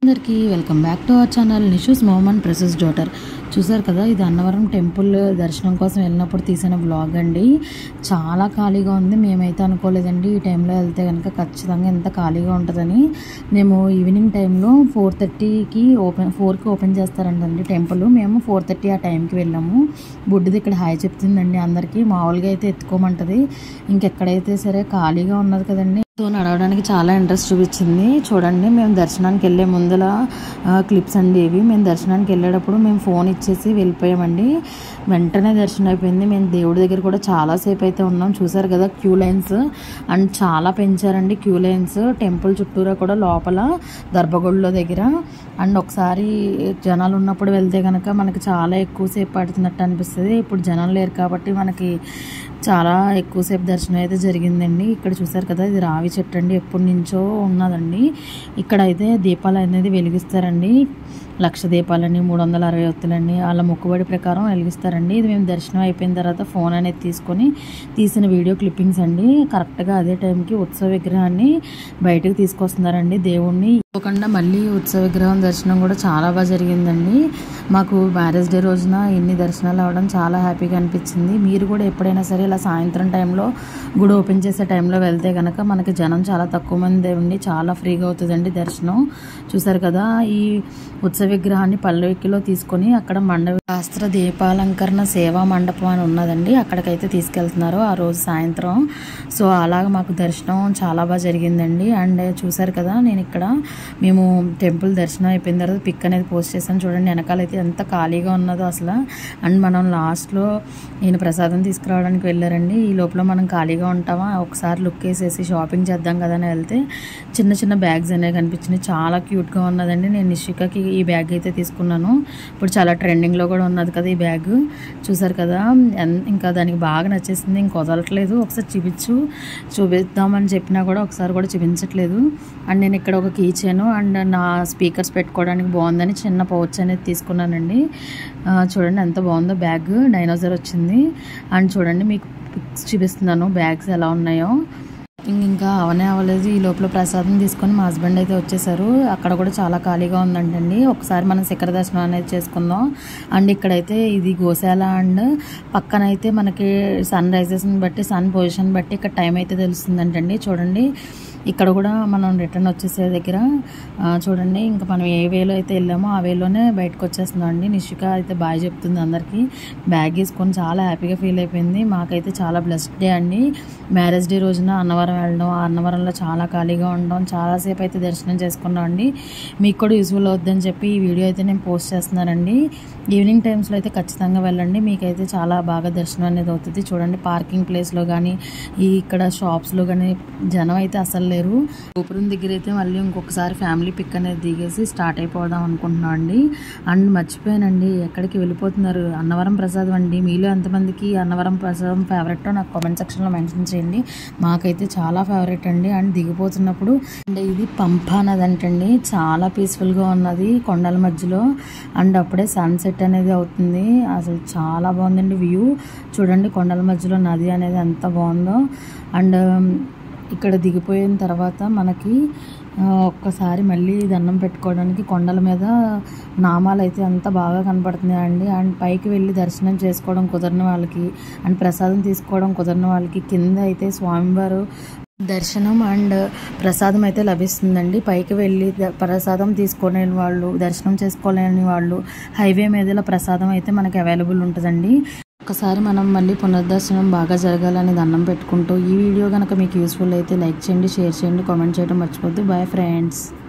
అందరికీ welcome back to our channel నిషూస్ మొహమ్మన్ ప్రెసెస్ డాటర్ చూసారు కదా ఇది అన్నవరం టెంపుల్ దర్శనం కోసం వెళ్ళినప్పుడు తీసిన బ్లాగ్ అండి చాలా ఖాళీగా ఉంది మేమైతే అనుకోలేదండి ఈ టైంలో వెళ్తే కనుక ఖచ్చితంగా ఎంత ఖాళీగా ఉంటుందని మేము ఈవినింగ్ టైంలో ఫోర్ థర్టీకి ఓపెన్ ఫోర్కి ఓపెన్ చేస్తారంటండి టెంపుల్ మేము ఫోర్ థర్టీ ఆ టైంకి వెళ్ళాము బుడ్డిది ఇక్కడ హాయ్ చెప్తుందండి అందరికీ మామూలుగా అయితే ఎత్తుకోమంటది ఇంకెక్కడైతే సరే ఖాళీగా ఉన్నది కదండి సో నడవడానికి చాలా ఇంట్రెస్ట్ చూపించింది చూడండి మేము దర్శనానికి వెళ్ళే ముందల ఆ, క్లిప్స్ అండి ఇవి మేము దర్శనానికి వెళ్ళేటప్పుడు మేము ఫోన్ ఇచ్చేసి వెళ్ళిపోయామండి వెంటనే దర్శనం అయిపోయింది మేము దేవుడి దగ్గర కూడా చాలాసేపు అయితే ఉన్నాం చూసారు కదా క్యూ లైన్స్ అండ్ చాలా పెంచారండి క్యూ లైన్స్ టెంపుల్ చుట్టూరా కూడా లోపల దర్భగుడిలో దగ్గర అండ్ ఒకసారి జనాలు ఉన్నప్పుడు వెళ్తే కనుక మనకి చాలా ఎక్కువసేపు పడుతున్నట్టు అనిపిస్తుంది ఇప్పుడు జనం లేరు కాబట్టి మనకి చాలా ఎక్కువసేపు దర్శనం అయితే జరిగిందండి ఇక్కడ చూసారు కదా ఇది రావి చెట్టు అండి ఎప్పటి నుంచో ఉన్నదండి ఇక్కడ అయితే దీపాలు అనేది వెలిగిస్తారండి లక్ష దీపాలని మూడు వందల అరవై ఒత్తులండి వాళ్ళ మొక్కుబడి ప్రకారం వెలిగిస్తారండి ఇది మేము దర్శనం అయిపోయిన తర్వాత ఫోన్ అనేది తీసుకొని తీసిన వీడియో క్లిప్పింగ్స్ అండి కరెక్ట్గా అదే టైంకి ఉత్సవ విగ్రహాన్ని బయటకు తీసుకొస్తున్నారండి దేవుణ్ణి ఇవ్వకుండా మళ్ళీ ఉత్సవ విగ్రహం దర్శనం కూడా చాలా బాగా జరిగిందండి మాకు మ్యారేజ్ డే రోజున ఇన్ని దర్శనాలు అవ్వడం చాలా హ్యాపీగా అనిపించింది మీరు కూడా ఎప్పుడైనా సరే ఇలా సాయంత్రం టైంలో గుడి ఓపెన్ చేసే టైంలో వెళ్తే కనుక మనకి జనం చాలా తక్కువ మంది ఉండి చాలా ఫ్రీగా అవుతుందండి దర్శనం చూసారు కదా ఈ ఉత్సవ విగ్రహాన్ని పల్లెక్కిలో తీసుకొని అక్కడ మండప శాస్త్ర దీపాలంకరణ సేవా మండపం అని ఉన్నదండి అక్కడికైతే తీసుకెళ్తున్నారు ఆ రోజు సాయంత్రం సో అలాగ మాకు దర్శనం చాలా బాగా జరిగిందండి అండ్ చూసారు కదా నేను ఇక్కడ మేము టెంపుల్ దర్శనం అయిపోయిన తర్వాత పిక్ అనేది పోస్ట్ చేశాను చూడండి వెనకాల అయితే ఎంత ఖాళీగా ఉన్నదో అసలు అండ్ మనం లాస్ట్లో నేను ప్రసాదం తీసుకురావడానికి వెళ్ళారండి ఈ లోపల మనం ఖాళీగా ఉంటామా ఒకసారి లుక్ వేసేసి షాపింగ్ చేద్దాం కదా అని వెళ్తే చిన్న చిన్న బ్యాగ్స్ అనేవి కనిపించినాయి చాలా క్యూట్గా ఉన్నదండి నేను నిషికకి ఈ బ్యాగ్ అయితే తీసుకున్నాను ఇప్పుడు చాలా ట్రెండింగ్లో కూడా ఉన్నది కదా ఈ బ్యాగ్ చూసారు కదా ఎన్- ఇంకా దానికి బాగా నచ్చేసింది ఇంక వదలట్లేదు ఒకసారి చూపించు చూపిద్దామని చెప్పినా కూడా ఒకసారి కూడా చూపించట్లేదు అండ్ నేను ఇక్కడ ఒక కీ చైన్ అండ్ నా స్పీకర్స్ పెట్టుకోవడానికి బాగుందని చిన్న పౌచ్ అనేది తీసుకున్నానండి ఆ, చూడండి ఎంత బాగుందో బ్యాగ్ డైనోసర్ వచ్చింది అండ్ చూడండి మీకు పిక్స్ చూపిస్తున్నాను బ్యాగ్స్ ఎలా ఉన్నాయో ఇంక ఇంకా అవనే అవ్వలేదు ఈ లోపల ప్రసాదం తీసుకొని మా హస్బెండ్ అయితే వచ్చేసారు అక్కడ కూడా చాలా ఖాళీగా ఉందంటండి ఒకసారి మనం శిఖర దర్శనం అనేది చేసుకుందాం అండ్ ఇక్కడైతే ఇది గోశాల అండ్ పక్కన అయితే మనకి సన్ రైజెస్ని బట్టి సన్ పొజిషన్ బట్టి ఇక్కడ టైం అయితే తెలుస్తుందంటండి చూడండి ఇక్కడ కూడా మనం రిటర్న్ వచ్చేసే దగ్గర ఆ, చూడండి ఇంకా మనం ఏ వేలో అయితే వెళ్ళామో ఆ వేలోనే బయటకు వచ్చేస్తున్నాం అండి నిషిక అయితే బాయ్ చెప్తుంది అందరికీ బ్యాగ్ వేసుకొని చాలా హ్యాపీగా ఫీల్ అయిపోయింది మాకైతే చాలా బ్లెస్డ్ డే అండి మ్యారేజ్ డే రోజున అన్నవరం వెళ్ళడం ఆ అన్నవరంలో చాలా ఖాళీగా ఉండడం చాలాసేపు అయితే దర్శనం చేసుకున్నాం అండి మీకు కూడా యూజ్ఫుల్ అవుద్దని చెప్పి ఈ వీడియో అయితే నేను పోస్ట్ చేస్తున్నానండి ఈవినింగ్ టైమ్స్లో అయితే ఖచ్చితంగా వెళ్ళండి మీకైతే చాలా బాగా దర్శనం అనేది అవుతుంది చూడండి పార్కింగ్ ప్లేస్లో కానీ ఈ ఇక్కడ షాప్స్లో కానీ జనం అయితే అసలు లేరు గోపురం దగ్గర అయితే మళ్ళీ ఇంకొకసారి ఫ్యామిలీ పిక్ అనేది దిగేసి స్టార్ట్ అయిపోదాం అనుకుంటున్నాం అండి అండ్ మర్చిపోయానండి ఎక్కడికి వెళ్ళిపోతున్నారు అన్నవరం ప్రసాదం అండి మీలో ఎంతమందికి అన్నవరం ప్రసాదం ఫేవరెట్ నాకు కామెంట్ సెక్షన్లో మెన్షన్ చేయండి మాకైతే చాలా ఫేవరెట్ అండి అండ్ దిగిపోతున్నప్పుడు అండ్ ఇది పంప నది అంటండి చాలా పీస్ఫుల్గా ఉన్నది కొండల మధ్యలో అండ్ అప్పుడే సన్సెట్ అనేది అవుతుంది అసలు చాలా బాగుందండి వ్యూ చూడండి కొండల మధ్యలో నది అనేది ఎంత బాగుందో అండ్ ఇక్కడ దిగిపోయిన తర్వాత మనకి ఆ, ఒక్కసారి మళ్ళీ దండం పెట్టుకోవడానికి కొండల మీద నామాలు అయితే అంత బాగా కనపడుతున్నాయండి అండ్ పైకి వెళ్ళి దర్శనం చేసుకోవడం కుదరని వాళ్ళకి అండ్ ప్రసాదం తీసుకోవడం కుదరని వాళ్ళకి కింద అయితే స్వామివారు దర్శనం అండ్ ప్రసాదం అయితే లభిస్తుందండి పైకి వెళ్ళి ద- ప్రసాదం తీసుకోలేని వాళ్ళు దర్శనం చేసుకోలేని వాళ్ళు హైవే మీదలో ప్రసాదం అయితే మనకి అవైలబుల్ ఉంటుందండి ఒకసారి మనం మళ్ళీ పునర్దర్శనం బాగా జరగాలని దండం పెట్టుకుంటూ ఈ వీడియో కనుక మీకు యూస్ఫుల్ అయితే లైక్ చేయండి షేర్ చేయండి కామెంట్ చేయడం మర్చిపోద్దు బాయ్ ఫ్రెండ్స్